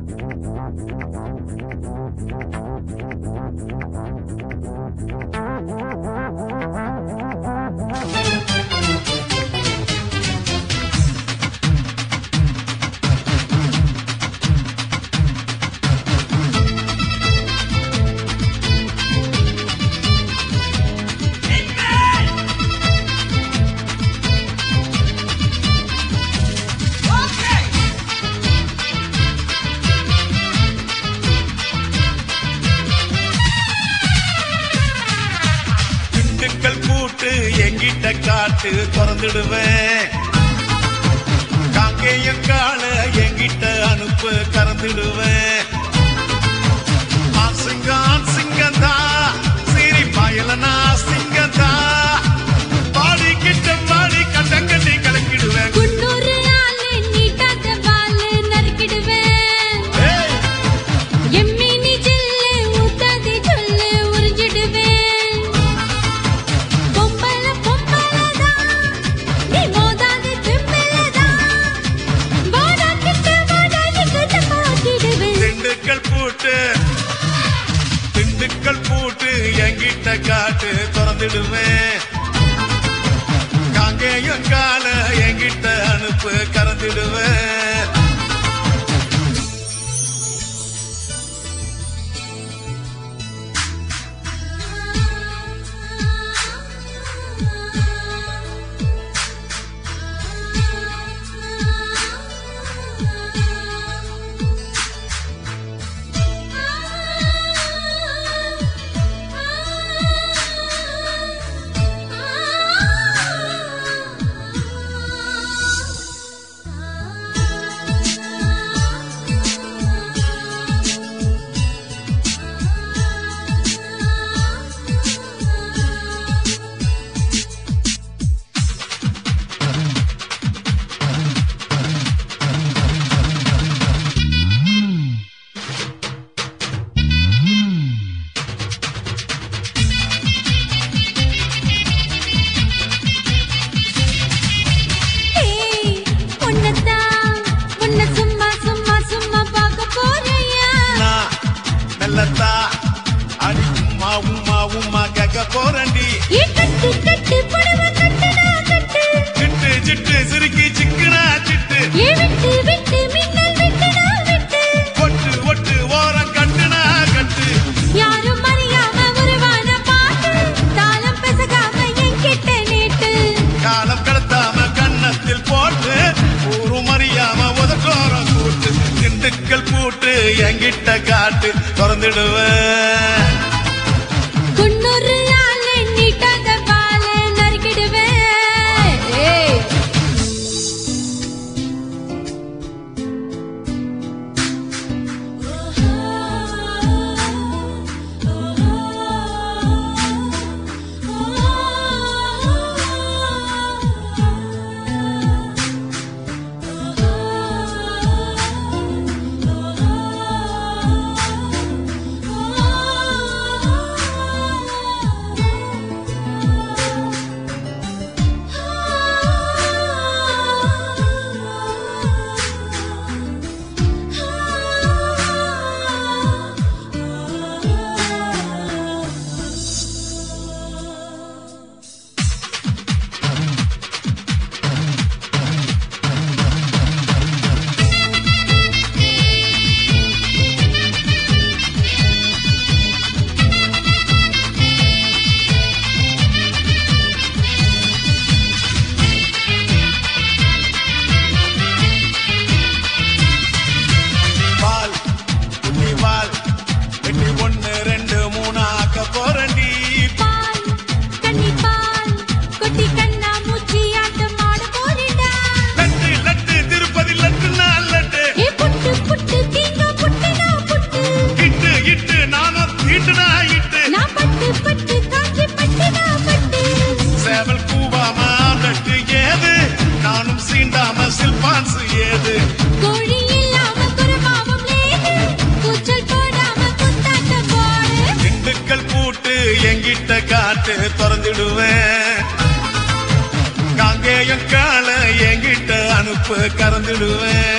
திண்டுக்கல் கூட்டு எங்கிட்ட காட்டு திறந்துடுவேன் காங்கேயம் கால எங்கிட்ட அனுப்பு கறந்துடுவேன் ஆண் சிங்கம் ஆண் சிங்கந்தா சீரி பாயலனா சிங்கந்தா பாடி கிட்ட பாடி கட்டங்கட்டி கலக்கிடுவேன் குன்னூரு ஆளு நீட்டாத வாலு நறுக்கிடுவேன் ஏய், எம்மினி ஜில்லு ஊத்தாதே சொல்லு உறிஞ்சிடுவேன் பொம்பள பொம்பளதான் நீ மோதாதே திம்பிளதான் வாடா கிட்ட வாடா நிக்கட்ட பாத்திடுவேன் திண்டுக்கல் பூட்டு திண்டுக்கல் பூட்டு எங்கிட்ட காட்டு திறந்துடுவேன் காங்கேயம் கால எங்கிட்ட அனுப்பு கறந்துடுவேன் ஏய் உன்னதான் உன்ன சும்மா சும்மா சும்மா பார்க்க போறியா நான் மெல்லத்தா அடி உம்மா உம்மா உம்மா கேட்க போறண்டி ஏ கட்டு கட்டு புடவை கட்டுடா கட்டு சிட்டு சிட்டு சிறுக்கி சிக்குனா சிட்டு ஏ விட்டு விட்டு மின்னல் விட்டுடா விட்டு ஒட்டு ஒட்டு ஓரம் கட்டுனா கட்டு யாரும் அறியாம உருவான பாட்டு தாளம் பெசகாம என்கிட்ட நீட்டு காலம் கடத்தாம கன்னத்தில் போட்டு ஊரும் அறியாம உதட்டோரம் கூட்டு திண்டுக்கல் பூட்டு எங்கிட்ட காட்டு திறந்துடுவேன் குன்னூரு ஆளு நீட்டாத வால நறுக்கிடுவேன் ஏய் பால் புள்ளி பால் வெட்டி ஒண்ணு ரெண்டு மூணு ஆக்க போறண்டி பால் கன்னி பால் கொட்டி கண்ணா மூச்சி ஆட்டம் ஆட போறிடா லட்டு லட்டு திருப்பதி லட்டு நான் லட்டு ஏ புட்டு புட்டு தீங்க புட்டுடா புட்டு இட்டு இட்டு நானும் தீட்டுனா இட்டு நான் பட்டு பட்டு காஞ்சி பட்டுடா பட்டு சேவல் கூவாம லட்டு ஏது நானும் சீண்டாம சில்பான்ஸ் ஏது கோழி இல்லாம குருமாவும் லேது கூச்சல் போடாம குத்தாட்டம் போடு திண்டுக்கல் பூட்டு எங்கிட்ட காட்டு திறந்துடுவேன் காங்கேயம் கால எங்கிட்ட அனுப்பு கறந்துடுவேன்